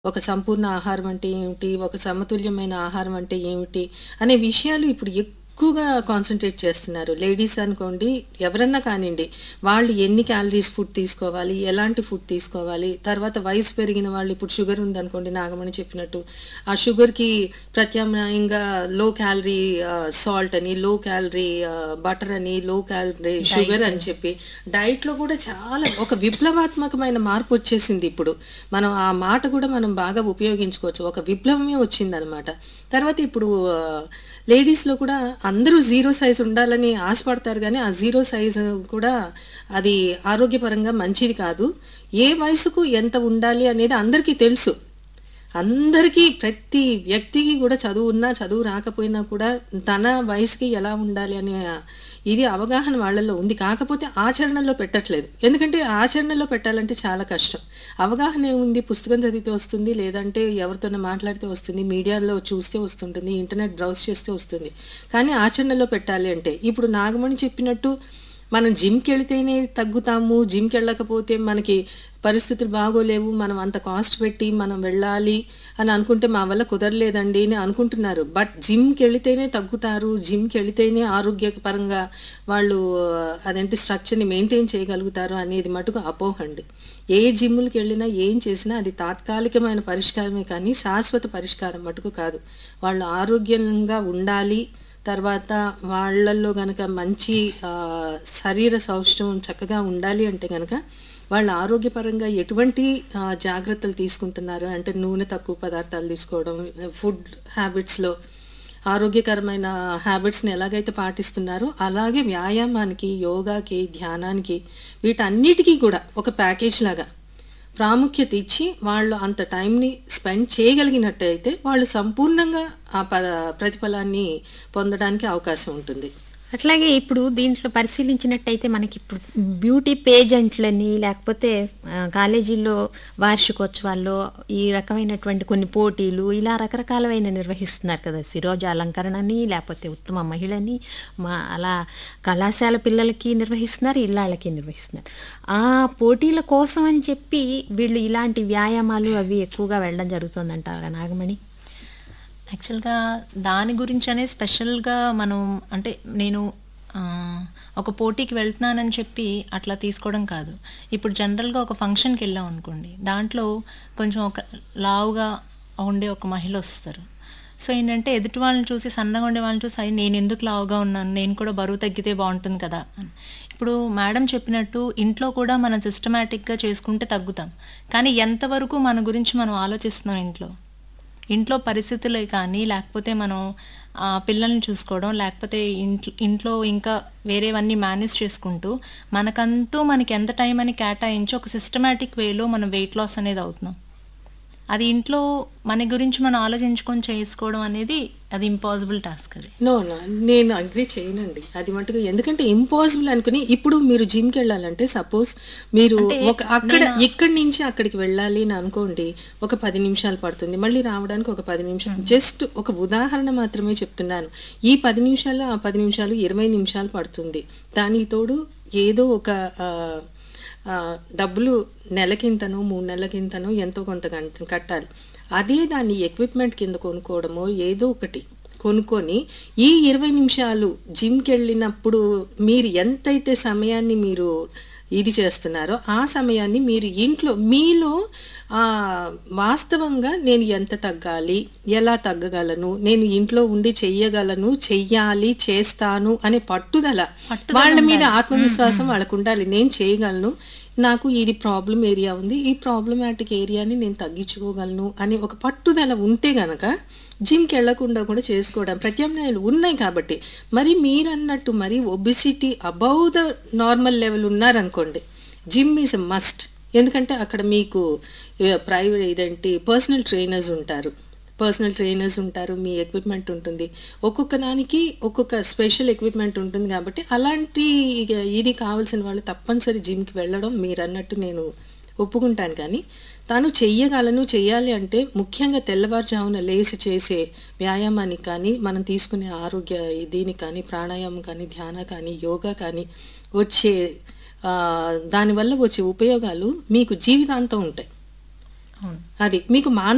ఒక సంపూర్ణ ఆహారం అంటే ఏమిటి? ఒక సమతుల్యమైన ఆహారం అంటే ఏమిటి? అనే విషయాలు ఇప్పుడు ఎక్కువగా కాన్సంట్రేట్ చేస్తున్నారు. లేడీస్ అనుకోండి, ఎవరన్నా కానియండి. వాళ్ళు ఎన్ని క్యాలరీస్ ఫుడ్ తీసుకోవాలి? ఎలాంటి ఫుడ్ తీసుకోవాలి? తర్వాత వయసు పెరిగిన వాళ్ళు ఇప్పుడు షుగర్ ఉందనుకోండి నాగమణి చెప్పినట్టు. ఆ షుగర్‌కి ప్రత్యామ్నాయంగా లో క్యాలరీ ఆహ్, సాల్ట్ అని, లో క్యాలరీ ఆహ్, బటర్ అని, లో క్యాలరీ షుగర్ అని చెప్పి డైట్‌లో కూడా చాలా ఒక విప్లవాత్మకమైన మార్పు వచ్చేసింది ఇప్పుడు. మనం ఆ మాట కూడా మనం బాగా ఉపయోగించుకోవచ్చు. ఒక విప్లవమే వచ్చిందనమాట. తర్వాత ఇప్పుడు ఆహ్, లేడీస్‌లో కూడా అందరూ జీరో సైజ్ ఉండాలని ఆశపడతారు గానీ, ఆ జీరో సైజ్ కూడా అది ఆరోగ్యపరంగా మంచిది కాదు. ఏ వయసుకు ఎంత ఉండాలి అనేది అందరికీ తెలుసు. అందరికీ ప్రతి వ్యక్తికి కూడా చదువు ఉన్నా, చదువు రాకపోయినా కూడా తన వయసుకి ఎలా ఉండాలి అనే ఇది అవగాహన వాళ్ళలో ఉంది. కాకపోతే ఆచరణలో పెట్టట్లేదు. ఎందుకంటే ఆచరణలో పెట్టాలంటే చాలా కష్టం. అవగాహన ఏముంది? పుస్తకం చదివితే వస్తుంది. లేదంటే ఎవరితోనో మాట్లాడితే వస్తుంది. మీడియాలో చూస్తే వస్తుంటుంది. ఇంటర్నెట్ బ్రౌజ్ చేస్తే వస్తుంది. కానీ ఆచరణలో పెట్టాలి అంటే ఇప్పుడు నాగమణి చెప్పినట్టు మనం జిమ్‌కెళితేనే తగ్గుతాము. జిమ్‌కెళ్ళకపోతే మనకి పరిస్థితులు బాగోలేవు. మనం అంత కాస్ట్ పెట్టి మనం వెళ్ళాలి అని అనుకుంటే మా వల్ల కుదరలేదండి అని అనుకుంటున్నారు. బట్ జిమ్‌కెళితేనే తగ్గుతారు. జిమ్‌కెళితేనే ఆరోగ్యపరంగా వాళ్ళు అదేంటి స్ట్రక్చర్‌ని మెయింటైన్ చేయగలుగుతారు అనేది మటుకు అపోహండి. ఏ జిమ్‌లకెళ్ళినా, ఏం చేసినా అది తాత్కాలికమైన పరిష్కారమే కానీ శాశ్వత పరిష్కారం మటుకు కాదు. వాళ్ళు ఆరోగ్యంగా ఉండాలి. తర్వాత వాళ్ళల్లో గనక మంచి ఆహ్, శరీర సౌష్ఠవం చక్కగా ఉండాలి అంటే గనక వాళ్ళు ఆరోగ్యపరంగా ఎటువంటి ఆహ్, జాగ్రత్తలు తీసుకుంటున్నారు అంటే నూనె తక్కువ పదార్థాలు తీసుకోవడం, ఫుడ్ హ్యాబిట్స్‌లో ఆరోగ్యకరమైన హ్యాబిట్స్‌ని ఎలాగైతే పాటిస్తున్నారో అలాగే వ్యాయామానికి, యోగాకి, ధ్యానానికి వీటన్నిటికి కూడా ఒక ప్యాకేజ్ లాగా ప్రాముఖ్యత ఇచ్చి వాళ్ళు అంత టైంని స్పెండ్ చేయగలిగినట్టయితే వాళ్ళు సంపూర్ణంగా ఆ ప ప్రతిఫలాన్ని పొందడానికి అవకాశం ఉంటుంది. అట్లాగే ఇప్పుడు దీంట్లో పరిశీలించినట్టయితే మనకిప్పుడు బ్యూటీ పేజెంట్లని లేకపోతే ఆహ్, కాలేజీల్లో వార్షికోత్సవాల్లో ఈ రకమైనటువంటి కొన్ని పోటీలు ఇలా రకరకాలవైన నిర్వహిస్తున్నారు కదా! శిరోజ అలంకరణని, లేకపోతే ఉత్తమ మహిళని మా అలా కళాశాల పిల్లలకి నిర్వహిస్తున్నారు. ఇల్లాళ్ళకి నిర్వహిస్తున్నారు. ఆ పోటీల కోసం అని చెప్పి వీళ్ళు ఇలాంటి వ్యాయామాలు అవి ఎక్కువగా వెళ్ళడం జరుగుతుందంటారా నాగమణి? యాక్చువల్‌గా దాని గురించనే స్పెషల్‌గా మనం అంటే నేను ఆహ్, ఒక పోటీకి వెళ్తున్నానని చెప్పి అట్లా తీసుకోవడం కాదు. ఇప్పుడు జనరల్‌గా ఒక ఫంక్షన్‌కెళ్ళాం అనుకోండి. దాంట్లో కొంచెం ఒక లావుగా ఉండే ఒక మహిళ వస్తారు. సో ఏంటంటే ఎదుటి వాళ్ళని చూసి సన్నగా ఉండే వాళ్ళని చూసి అయ్య నేనెందుకు లావుగా ఉన్నాను? నేను కూడా బరువు తగ్గితే బావుంటుంది కదా! అని. ఇప్పుడు మేడం చెప్పినట్టు ఇంట్లో కూడా మనం సిస్టమాటిక్‌గా చేసుకుంటే తగ్గుతాం. కానీ ఎంతవరకు మన గురించి మనం ఆలోచిస్తున్నాం ఇంట్లో? ఇంట్లో పరిస్థితులే కానీ లేకపోతే మనం ఆహ్, పిల్లల్ని చూసుకోవడం లేకపోతే ఇంట్లో ఇంట్లో ఇంకా వేరేవన్నీ మేనేజ్ చేసుకుంటూ మనకంటూ మనకి ఎంత టైం అని కేటాయించి ఒక సిస్టమాటిక్ వేలో మనం వెయిట్ లాస్ అనేది అవుతున్నాం. అది ఇంట్లో మన గురించి మనం ఆలోచించుకొని చేసుకోవడం అనేది అది ఇంపాసిబుల్ టాస్క్ అది. నో. నో. నేను అగ్రీ చేయనండి. అది మటుకు ఎందుకంటే ఇంపాసిబుల్ అనుకుని ఇప్పుడు మీరు జిమ్‌కెళ్ళాలంటే సపోజ్ మీరు అంటే ఒక అక్కడ నేను ఇక్కడి నుంచి అక్కడికి వెళ్ళాలి అని అనుకోండి. ఒక 10 నిమిషాలు పడుతుంది. మళ్ళీ రావడానికి ఒక 10 నిమిషాలు. హ్మ్. జస్ట్ ఒక ఉదాహరణ మాత్రమే చెప్తున్నాను. ఈ 10 నిమిషాలు, ఆ 10 నిమిషాలు 20 నిమిషాలు పడుతుంది. దానికి తోడు ఏదో ఒక ఆహ్, ఆహ్, డబ్బులు నెలకింతనో, 3 నెలలకింతనో ఎంతో కొంత గం కట్టాలి. అదే దాన్ని ఎక్విప్‌మెంట్ కింద కొనుక్కోవడమో ఏదో ఒకటి కొనుక్కొని ఈ 20 నిమిషాలు జిమ్‌కెళ్ళినప్పుడు మీరు ఎంతైతే సమయాన్ని మీరు ఇది చేస్తున్నారో ఆ సమయాన్ని మీరు ఇంట్లో మీలో ఆహ్, వాస్తవంగా నేను ఎంత తగ్గాలి? ఎలా తగ్గగలను? నేను ఇంట్లో ఉండి చెయ్యగలను, చెయ్యాలి, చేస్తాను అనే పట్టుదల పట్టుదల వాళ్ళ మీద ఉండాలి. హ్మ్. ఆత్మవిశ్వాసం హ్మ్. వాళ్ళకుండాలి. నేను చేయగలను. నాకు ఇది ప్రాబ్లమ్ ఏరియా ఉంది. ఈ ప్రాబ్లమాటిక్ ఏరియాని నేను తగ్గించుకోగలను అనే ఒక పట్టుదల ఉంటే గనక జిమ్‌కెళ్ళకుండా కూడా చేసుకోవడం ప్రత్యామ్నాయాలు ఉన్నాయి కాబట్టి. మరి మీరన్నట్టు మరి obesity above the normal level ఉన్నారనుకోండి. Gym is a must. ఎందుకంటే అక్కడ మీకు ఆహ్, ప్రైవే ఇదేంటి పర్సనల్ ట్రైనర్స్ ఉంటారు. పర్సనల్ ట్రైనర్స్ ఉంటారు. మీ ఎక్విప్‌మెంట్ ఉంటుంది. ఒక్కొక్క దానికి ఒక్కొక్క స్పెషల్ ఎక్విప్‌మెంట్ ఉంటుంది కాబట్టి అలాంటి ఇగ ఇది కావాల్సిన వాళ్ళు తప్పనిసరి జిమ్‌కి వెళ్ళడం మీరన్నట్టు నేను ఒప్పుకుంటాను కానీ, తాను చెయ్యగలను, చెయ్యాలి అంటే ముఖ్యంగా తెల్లవారుజామున లేసి చేసే వ్యాయామానికి కానీ, మనం తీసుకునే ఆరోగ్య దీనికి కానీ, ప్రాణాయామం కానీ, ధ్యాన కానీ, యోగా కానీ వచ్చే ఆహ్, దానివల్ల వచ్చే ఉపయోగాలు మీకు జీవితాంతం ఉంటాయి. అవును. అది మీకు మాన